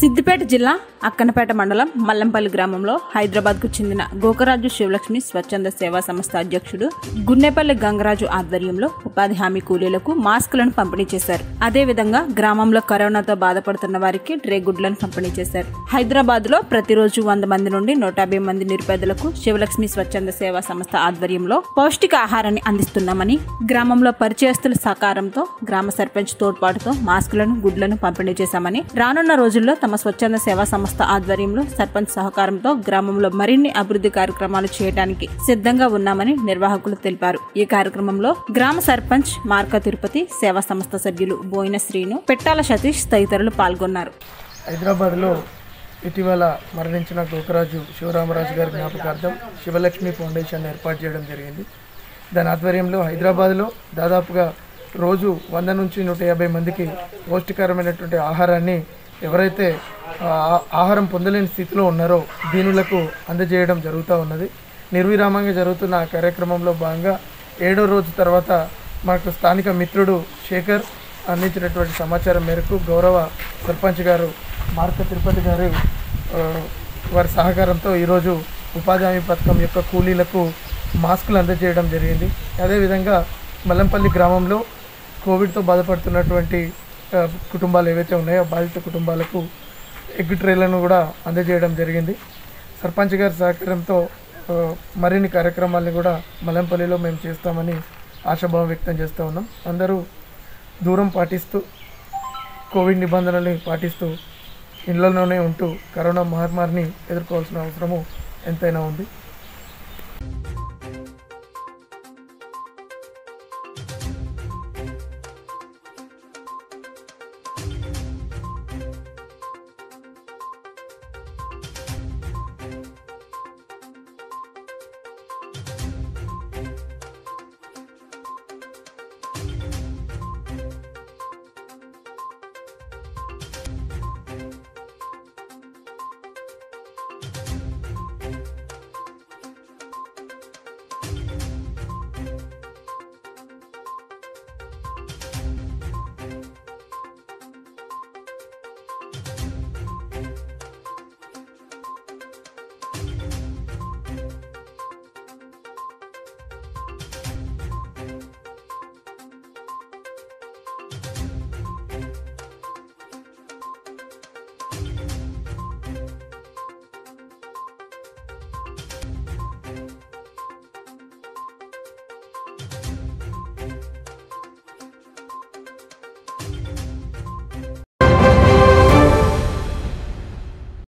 సిద్దిపేట జిల్లా అక్కనపేట మండలం మల్లంపల్లి గ్రామంలో హైదరాబాద్ కు చెందిన గోకరాజు శివలక్ష్మి స్వచ్ఛంద సేవా సంస్థ అధ్యక్షుడు గున్నెపల్లి గంగరాజు ఆధ్వర్యంలో ఉపాధి హామీ కూలీలకు మాస్కులను పంపిణీ చేశారు అదేవిధంగా గ్రామంలో కరోనాతో బాధపడుతున్న వారికి ట్రే గుడ్లను పంపిణీ చేశారు హైదరాబాద్ లో ప్రతిరోజు వంద మంది నుండి నూట యాభై మంది నిరుపేదలకు శివలక్ష్మి స్వచ్ఛంద సేవా సంస్థ ఆధ్వర్యంలో పౌష్టిక ఆహారాన్ని అందిస్తున్నామని గ్రామంలో పరిచయస్తుల సహకారంతో గ్రామ సర్పంచ్ తోడ్పాటుతో మాస్కులను గుడ్లను పంపిణీ చేశామని రానున్న రోజుల్లో తమ స్వచ్ఛంద సేవా సంస్థ ఆధ్వర్యంలో సర్పంచ్ సహకారంతో గ్రామంలో మరిన్ని అభివృద్ధి కార్యక్రమాలు చేయడానికి సిద్ధంగా ఉన్నామని నిర్వాహకులు తెలిపారు ఈ కార్యక్రమంలో గ్రామ సర్పంచ్ మార్క తిరుపతి సేవా సంస్థ సభ్యులు బోయిన శ్రీను పెట్టాల సతీష్ తదితరులు పాల్గొన్నారు హైదరాబాద్లో ఇటీవల మరణించిన గోకరాజు శివరామరాజు గారి జ్ఞాపకార్థం శివలక్ష్మి ఫౌండేషన్ ఏర్పాటు చేయడం జరిగింది దాని ఆధ్వర్యంలో హైదరాబాద్లో దాదాపుగా రోజు వంద నుంచి నూట యాభై మందికి పౌష్టికరమైనటువంటి ఆహారాన్ని ఎవరైతే ఆ, ఆహారం పొందలేని స్థితిలో ఉన్నారో దీనులకు అందజేయడం జరుగుతూ ఉన్నది నిర్విరామంగా జరుగుతున్న ఆ కార్యక్రమంలో భాగంగా ఏడో రోజు తర్వాత మనకు స్థానిక మిత్రుడు శేఖర్ అందించినటువంటి సమాచారం మేరకు గౌరవ సర్పంచ్ గారు మార్క తిరుపతి గారు ఆ, వారి సహకారంతో ఈరోజు ఉపాధి హామీ పథకం యొక్క కూలీలకు మాస్కులు అందజేయడం జరిగింది అదేవిధంగా మల్లంపల్లి గ్రామంలో కోవిడ్తో బాధపడుతున్నటువంటి ఆ, కుటుంబాలు ఏవైతే ఉన్నాయో బాధిత కుటుంబాలకు ఎగ్ ట్రేలను కూడా అందజేయడం జరిగింది సర్పంచ్ గారి సహకారంతో ఆ, మరిన్ని కార్యక్రమాల్ని కూడా మలంపల్లిలో మేము చేస్తామని ఆశాభావం వ్యక్తం చేస్తూ ఉన్నాం అందరూ దూరం పాటిస్తూ కోవిడ్ నిబంధనల్ని పాటిస్తూ ఇళ్లలోనే ఉంటూ కరోనా మహమ్మారిని ఎదుర్కోవాల్సిన అవసరము ఎంతైనా ఉంది